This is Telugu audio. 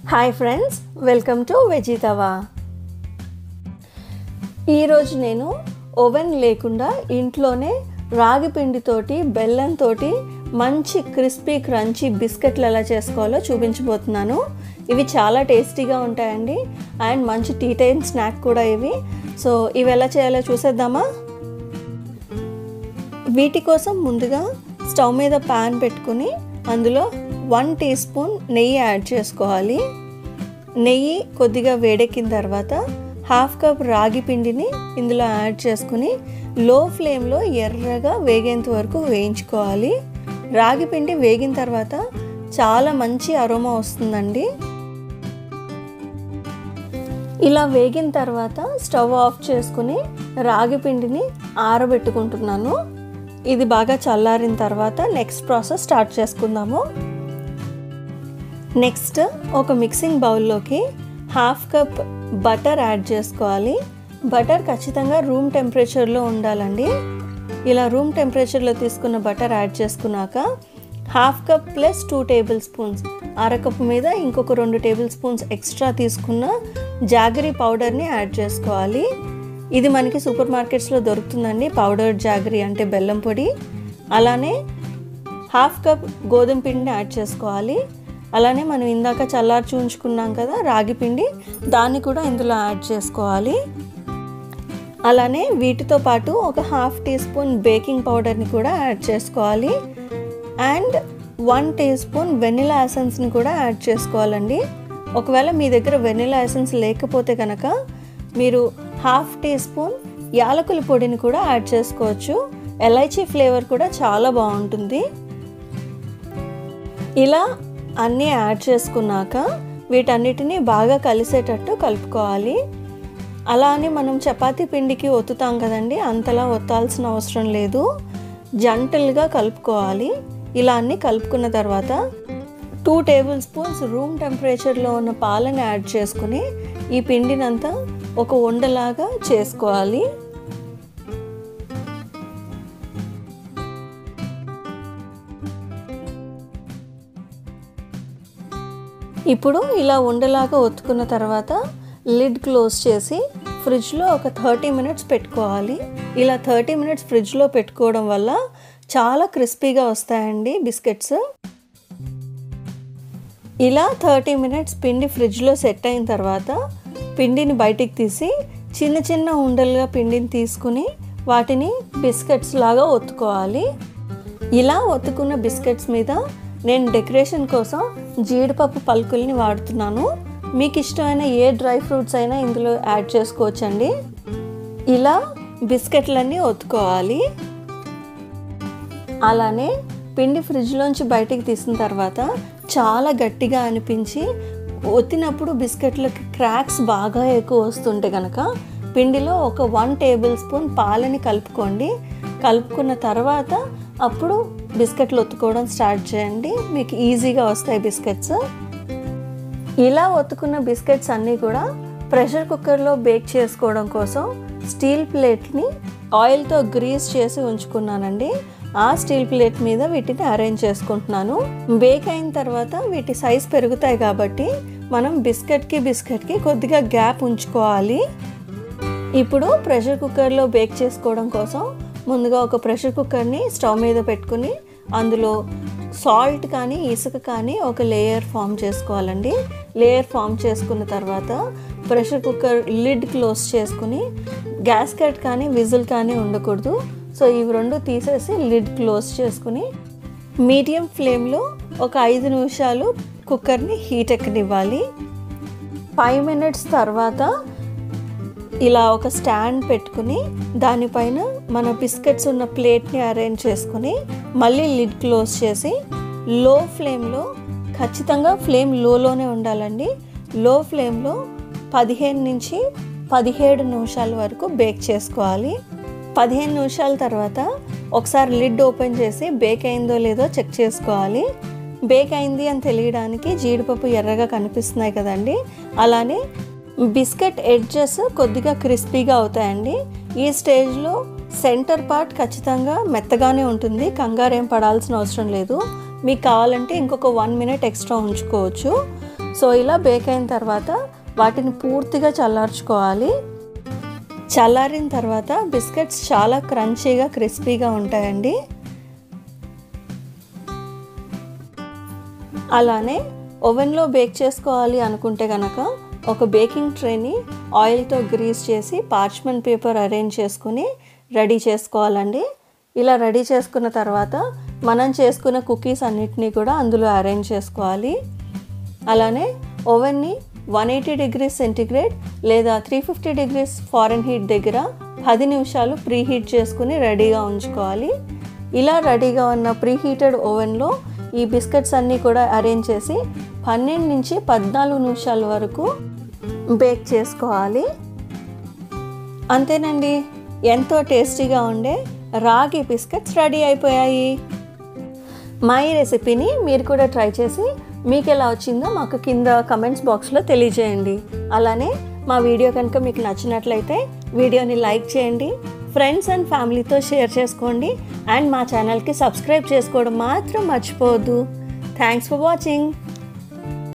హాయ్ ఫ్రెండ్స్ వెల్కమ్ టు వెజితవా ఈరోజు నేను ఓవెన్ లేకుండా ఇంట్లోనే రాగి పిండితోటి బెల్లంతో మంచి క్రిస్పీ క్రంచీ బిస్కెట్లు ఎలా చేసుకోవాలో చూపించబోతున్నాను ఇవి చాలా టేస్టీగా ఉంటాయండి అండ్ మంచి టీ టైం స్నాక్ కూడా ఇవి సో ఇవి ఎలా చేయాలో చూసేద్దామా వీటి కోసం ముందుగా స్టవ్ మీద ప్యాన్ పెట్టుకుని అందులో వన్ టీ స్పూన్ నెయ్యి యాడ్ చేసుకోవాలి నెయ్యి కొద్దిగా వేడెక్కిన తర్వాత హాఫ్ కప్ రాగి పిండిని ఇందులో యాడ్ చేసుకుని లో ఫ్లేమ్లో ఎర్రగా వేగేంత వరకు వేయించుకోవాలి రాగి పిండి వేగిన తర్వాత చాలా మంచి అరోమా వస్తుందండి ఇలా వేగిన తర్వాత స్టవ్ ఆఫ్ చేసుకుని రాగి పిండిని ఆరబెట్టుకుంటున్నాను ఇది బాగా చల్లారిన తర్వాత నెక్స్ట్ ప్రాసెస్ స్టార్ట్ చేసుకుందాము నెక్స్ట్ ఒక మిక్సింగ్ బౌల్లోకి హాఫ్ కప్ బటర్ యాడ్ చేసుకోవాలి బటర్ ఖచ్చితంగా రూమ్ టెంపరేచర్లో ఉండాలండి ఇలా రూమ్ టెంపరేచర్లో తీసుకున్న బటర్ యాడ్ చేసుకున్నాక half cup plus two tablespoons అరకప్పు మీద ఇంకొక రెండు టేబుల్ స్పూన్స్ ఎక్స్ట్రా తీసుకున్న జాగరీ పౌడర్ని యాడ్ చేసుకోవాలి ఇది మనకి సూపర్ మార్కెట్స్లో దొరుకుతుందండి పౌడర్ జాగరీ అంటే బెల్లం పొడి అలానే హాఫ్ కప్ గోధుమ పిండిని యాడ్ చేసుకోవాలి అలానే మనం ఇందాక చల్లార్చి ఉంచుకున్నాం కదా రాగి పిండి దాన్ని కూడా ఇందులో యాడ్ చేసుకోవాలి అలానే వీటితో పాటు ఒక హాఫ్ టీ స్పూన్ బేకింగ్ పౌడర్ని కూడా యాడ్ చేసుకోవాలి and one teaspoon vanilla ఎసెన్స్ని కూడా యాడ్ చేసుకోవాలండి ఒకవేళ మీ దగ్గర వెనిలా ఎసెన్స్ లేకపోతే కనుక మీరు హాఫ్ టీ స్పూన్ యాలకుల పొడిని కూడా యాడ్ చేసుకోవచ్చు ఎలైచీ ఫ్లేవర్ కూడా చాలా బాగుంటుంది ఇలా అన్నీ యాడ్ చేసుకున్నాక వీటన్నిటిని బాగా కలిసేటట్టు కలుపుకోవాలి అలా అని మనం చపాతీ పిండికి ఒత్తుతాం కదండి అంతలా ఒత్తాల్సిన అవసరం లేదు జంటల్గా కలుపుకోవాలి ఇలా అన్నీ కలుపుకున్న తర్వాత టూ టేబుల్ స్పూన్స్ రూమ్ టెంపరేచర్లో ఉన్న పాలను యాడ్ చేసుకుని ఈ పిండినంతా ఒక ఉండలాగా చేసుకోవాలి ఇప్పుడు ఇలా ఉండలాగా ఒత్తుకున్న తర్వాత లిడ్ క్లోజ్ చేసి ఫ్రిడ్జ్లో ఒక థర్టీ మినిట్స్ పెట్టుకోవాలి ఇలా థర్టీ మినిట్స్ ఫ్రిడ్జ్లో పెట్టుకోవడం వల్ల చాలా క్రిస్పీగా వస్తాయండి బిస్కెట్స్ ఇలా థర్టీ మినిట్స్ పిండి ఫ్రిడ్జ్లో సెట్ అయిన తర్వాత పిండిని బయటికి తీసి చిన్న చిన్న ఉండలుగా పిండిని తీసుకుని వాటిని బిస్కెట్స్ లాగా ఒత్తుకోవాలి ఇలా ఒత్తుకున్న బిస్కెట్స్ మీద నేను డెకరేషన్ కోసం జీడిపప్పు పలుకుల్ని వాడుతున్నాను మీకు ఇష్టమైన ఏ డ్రై ఫ్రూట్స్ అయినా ఇందులో యాడ్ చేసుకోవచ్చండి ఇలా బిస్కెట్లన్నీ ఒత్తుకోవాలి అలానే పిండి ఫ్రిడ్జ్లోంచి బయటికి తీసిన తర్వాత చాలా గట్టిగా అనిపించి ఒత్తినప్పుడు బిస్కెట్లకి క్రాక్స్ బాగా ఎక్కువ వస్తుంటే కనుక పిండిలో ఒక వన్ టేబుల్ స్పూన్ పాలని కలుపుకోండి కలుపుకున్న తర్వాత అప్పుడు బిస్కెట్లు ఒత్తుకోవడం స్టార్ట్ చేయండి మీకు ఈజీగా వస్తాయి బిస్కెట్స్ ఇలా ఒత్తుకున్న బిస్కెట్స్ అన్నీ కూడా ప్రెషర్ కుక్కర్లో బేక్ చేసుకోవడం కోసం స్టీల్ ప్లేట్ని ఆయిల్తో గ్రీస్ చేసి ఉంచుకున్నానండి ఆ స్టీల్ ప్లేట్ మీద వీటిని అరేంజ్ చేసుకుంటున్నాను బేక్ అయిన తర్వాత వీటి సైజ్ పెరుగుతాయి కాబట్టి మనం బిస్కెట్కి బిస్కెట్కి కొద్దిగా గ్యాప్ ఉంచుకోవాలి ఇప్పుడు ప్రెషర్ కుక్కర్లో బేక్ చేసుకోవడం కోసం ముందుగా ఒక ప్రెషర్ కుక్కర్ని స్టవ్ మీద పెట్టుకుని అందులో సాల్ట్ కానీ ఇసుక కానీ ఒక లేయర్ ఫామ్ చేసుకోవాలండి లేయర్ ఫామ్ చేసుకున్న తర్వాత ప్రెషర్ కుక్కర్ లిడ్ క్లోజ్ చేసుకుని గ్యాస్ కట్ కానీ విజిల్ కానీ ఉండకూడదు సో ఇవి రెండు తీసేసి లిడ్ క్లోజ్ చేసుకుని మీడియం ఫ్లేమ్లో ఒక ఐదు నిమిషాలు కుక్కర్ని హీట్ ఎక్కనివ్వాలి ఫైవ్ మినిట్స్ తర్వాత ఇలా ఒక స్టాండ్ పెట్టుకుని దానిపైన మన బిస్కెట్స్ ఉన్న ప్లేట్ని అరేంజ్ చేసుకుని మళ్ళీ లిడ్ క్లోజ్ చేసి లో ఫ్లేమ్లో ఖచ్చితంగా ఫ్లేమ్ లోలోనే ఉండాలండి లో ఫ్లేమ్లో పదిహేను నుంచి పదిహేడు నిమిషాల వరకు బేక్ చేసుకోవాలి పదిహేను నిమిషాల తర్వాత ఒకసారి లిడ్ ఓపెన్ చేసి బేక్ అయిందో లేదో చెక్ చేసుకోవాలి బేక్ అయింది అని తెలియడానికి జీడిపప్పు ఎర్రగా కనిపిస్తున్నాయి కదండి అలానే బిస్కెట్ ఎడ్జెస్ కొద్దిగా క్రిస్పీగా అవుతాయండి ఈ స్టేజ్లో సెంటర్ పార్ట్ ఖచ్చితంగా మెత్తగానే ఉంటుంది కంగారు ఏం పడాల్సిన అవసరం లేదు మీకు కావాలంటే ఇంకొక వన్ మినిట్ ఎక్స్ట్రా ఉంచుకోవచ్చు సో ఇలా బేక్ అయిన తర్వాత వాటిని పూర్తిగా చల్లార్చుకోవాలి చల్లారిన తర్వాత బిస్కెట్స్ చాలా క్రంచీగా క్రిస్పీగా ఉంటాయండి అలానే ఓవెన్లో బేక్ చేసుకోవాలి అనుకుంటే కనుక ఒక బేకింగ్ ట్రేని ఆయిల్తో గ్రీస్ చేసి పార్చ్మెంట్ పేపర్ అరేంజ్ చేసుకుని రెడీ చేసుకోవాలండి ఇలా రెడీ చేసుకున్న తర్వాత మనం చేసుకున్న కుకీస్ అన్నిటినీ కూడా అందులో అరేంజ్ చేసుకోవాలి అలానే ఓవెన్ని వన్ ఎయిటీ డిగ్రీస్ సెంటిగ్రేడ్ లేదా three fifty degrees Fahrenheit దగ్గర పది నిమిషాలు ప్రీ హీట్ చేసుకుని రెడీగా ఉంచుకోవాలి ఇలా రెడీగా ఉన్న ప్రీ హీటెడ్ ఓవెన్లో ఈ బిస్కెట్స్ అన్నీ కూడా అరేంజ్ చేసి పన్నెండు నుంచి పద్నాలుగు నిమిషాల వరకు బేక్ చేసుకోవాలి అంతేనండి ఎంతో టేస్టీగా ఉండే రాగి బిస్కెట్స్ రెడీ అయిపోయాయి మా ఈ రెసిపీని మీరు కూడా ట్రై చేసి మీకు ఎలా వచ్చిందో మాకు కింద కమెంట్స్ బాక్స్లో తెలియజేయండి అలానే మా వీడియో కనుక మీకు నచ్చినట్లయితే వీడియోని లైక్ చేయండి ఫ్రెండ్స్ అండ్ ఫ్యామిలీతో షేర్ చేసుకోండి అండ్ మా ఛానల్కి సబ్స్క్రైబ్ చేసుకోవడం మాత్రం మర్చిపోవద్దు థ్యాంక్స్ ఫర్ వాచింగ్